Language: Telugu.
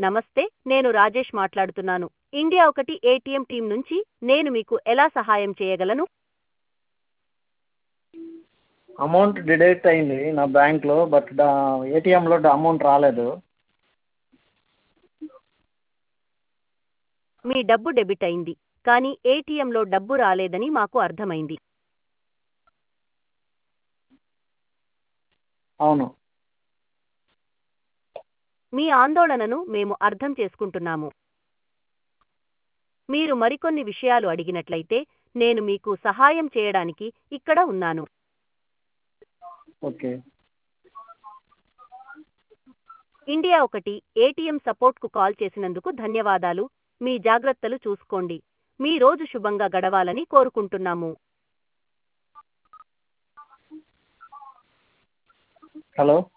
నమస్తే నేను రాజేష్ మాట్లాడుతున్నాను ఇండియా ఒకటి ఏటీఎం టీం నుంచి నేను మీకు ఎలా సహాయం చేయగలను అమౌంట్ డిడక్ట్ అయింది నా బ్యాంక్లో బట్ డా ఏటీఎంలో అమౌంట్ రాలేదు మీ డబ్బు డెబిట్ అయింది కానీ ఏటీఎంలో డబ్బు రాలేదని మాకు అర్థమైంది అవును మీ ఆందోళనను మేము అర్థం చేసుకుంటున్నాము మీరు మరికొన్ని విషయాలు అడిగినట్లయితే నేను మీకు సహాయం చేయడానికి ఇక్కడ ఉన్నాను ఓకే ఇండియా ఒకటి ఏటీఎం సపోర్ట్కు కాల్ చేసినందుకు ధన్యవాదాలు మీ జాగ్రత్తలు చూసుకోండి మీ రోజు శుభంగా గడవాలని కోరుకుంటున్నాము హలో